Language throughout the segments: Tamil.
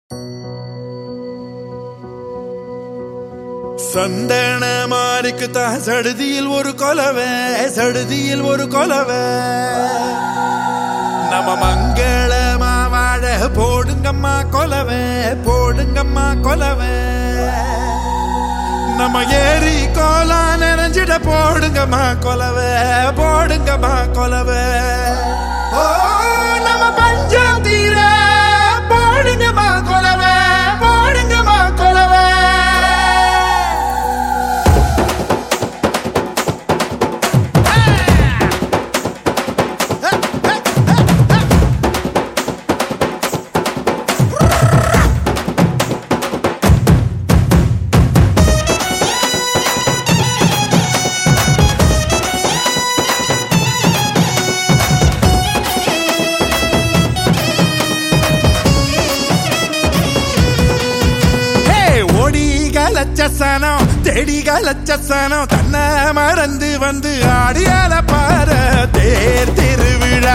சந்தன மாறிக்கு தான் சடுதியில் ஒரு கொலவை சடுதியில் ஒரு கொலவை நம்ம மங்களமா வாழ போடுங்கம்மா கொலவை போடுங்கம்மா கொலவை நம்ம ஏரி கோலா நிறைஞ்சிட போடுங்கம்மா கொலவை போடுங்கம்மா கொலவை ஓ நம்ம பஞ்சம் தீர போடுங்கம்மா கொலவை போடுங்கம்மா கொலவை ஹே, ஓடி கலச்சசனம் தேடி கலச்சசனம் தன்னை மறந்து வந்து ஆடியால பார தேர் திருவிழா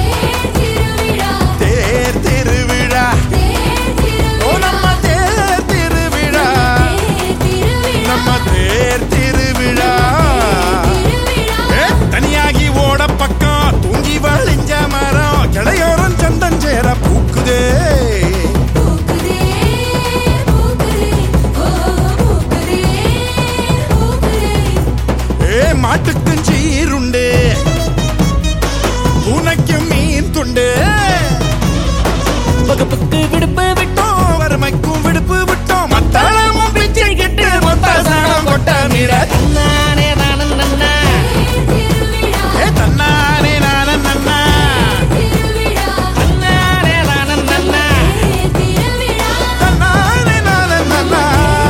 தேர் திருவிழா ஓ நம்ம தேர் திருவிழா நம்ம தேர் திருவிழா ஏ, தனியாகி ஓட பக்கம் தூங்கி வழிஞ்ச மரம் கிளையோரம் சந்தன் சேர பூக்குதே ஏ மாட்டுக்கும் சீருண்டு பூனைக்கும் மீன் துண்டு வகுப்புக்கு விடுப்பு விட்டோம் விட்டோம் வறுமைக்கும் விடுப்பு விட்டோம் மத்தாளமும் பிச்சை கிட்டு மொத்த சாணம் கொட்ட மீற நானே நானும் நன்னா ஏ தன்னானே நானன் நன்னா நானே நானும் நன்னா தன்னானே நானன் நன்னா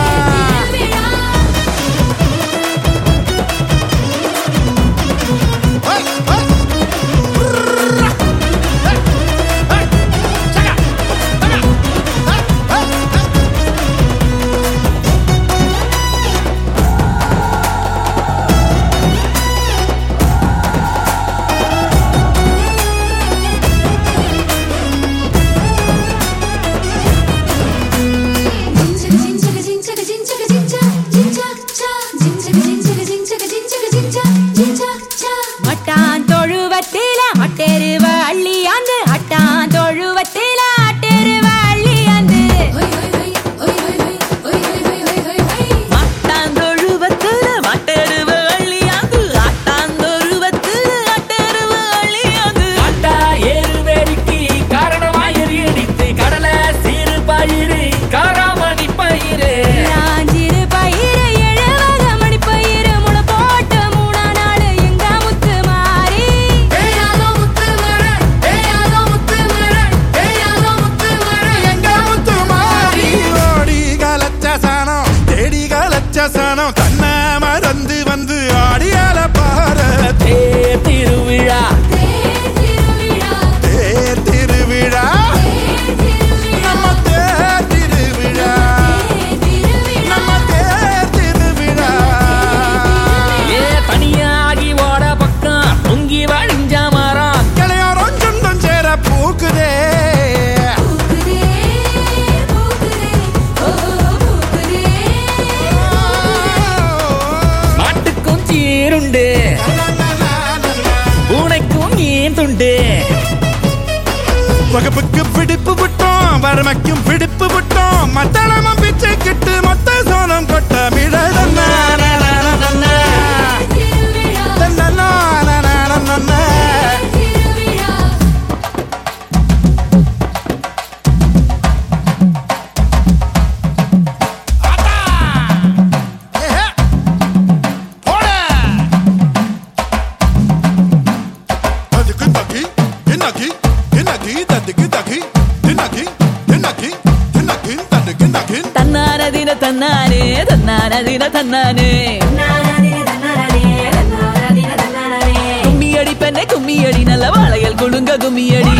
ஹை, ஹை. புர்ரா. ஹை, ஹை. சகா, சகா. ஹை, ஹை, ஹை. மட்டான் தொழுவத்தில மட்டெருவ அள்ளியாந்து அட்டான் தொழுவத்தில அட்டெருவ அள்ளியாந்து மட்டாந்தொழுவத்துல மட்டெருவ அள்ளியாது ஆட்டாந்தொழுவத்துல அட்டெருவ அள்ளியாது ஆட்டா ஏறு வேடிக்கை காரணமா எரியடித்து கடல சீறு பயிறு காராமணி பயிறு ராஞ்சிரு பயிறு எழுவக மணி பயிறு முளை போட்டு மூணா நாள் எங்க முத்து மாறி எங்க முத்து மாறி ஓடி கலச்ச சாணம் தேடி கலச்ச சாணம் தன்னை மறந்து வந்து ஆடியால பார தேர் திருவிழா தேர் திருவிழா நம்ம தேர் திருவிழா நம்ம தேர் திருவிழா ஏ தனியாகி ஓட பக்கம் பொங்கி வழிஞ்ச மரம் கிளையோரம் சொந்தம் சேர பூக்குதே மாட்டுக்கும் சீருண்டு பூனைக்கும் மீன் துண்டு வகுப்புக்கு பிடிப்பு விட்டோம் வறுமைக்கும் பிடிப்பு விட்டோம் மத்தளமும் பிச்சை கிட்டு மொத்த சோனம் கொட்ட மிழதன்னா தன்னானதின தன்னானே தன்னானதின தன்னானே கும்மியடி பெண்ணே கும்மியடி நல்ல வாழையல் குழுங்க கும்மியடி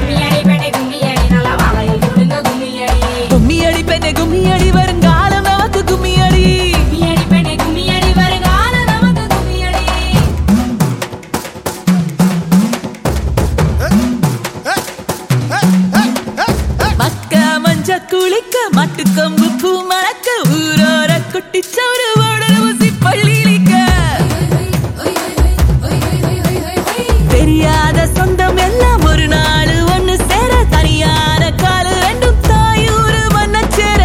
கும்மியடி பெண்ணே கும்மியடி வருங்காலம் நமக்கு கும்மியடி மக்க மஞ்ச குளி குளிக்க மாட்டுக்கொம்பு பூ மணக்க ஊரோர குட்டிச்சவரு ஓடல் ஊசி பள்ளியிலிக்க தெரியாத சொந்தம் எல்லாம் ஒரு நாள் ஒண்ணு சேர தனியான காலு ரெண்டும் தாயூரு மண்ண சேர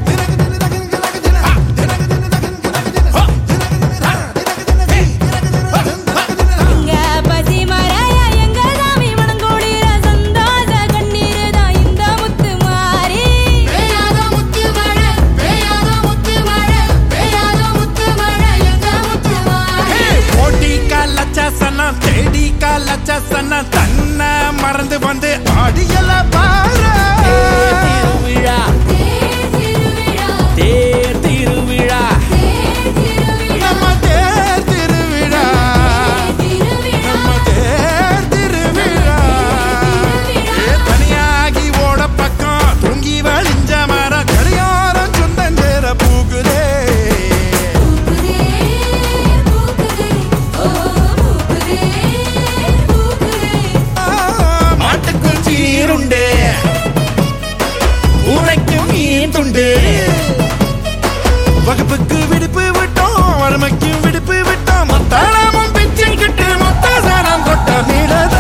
எங்க பசி மறைய எங்க சாமி மனங்கோடிர சந்தோஷ கண்ணீர் தான் இந்த முத்து மாறி பேயாத முத்து மழை பேயாத முத்து மழை பேயாத முத்து மழை எங்க முத்து மழை கோடி காலச்ச சனம் தேடி காலச்ச சனம் தன்னை மறந்து வந்து ஆடியல பாரு திருவிழா தேர் திருவிழா நம்ம தேர் திருவிழா நம்ம தேர் திருவிழா ஏ, தனியாகி ஓட பக்கம் தூங்கி வழிஞ்ச மர கடியாரம் சொந்தஞ்சேர பூகுதே ஆ, மாட்டுக்கும் சீருண்டு ஊரைக்கும் மீன் துண்டு வகுப்புக்கு விடுப்பு விட்டோம் வறுமைக்கும் விடுப்பு விட்டோம் மொத்தமும் பிச்சுக்கிட்டு மொத்த சாரம் கொட்ட மீள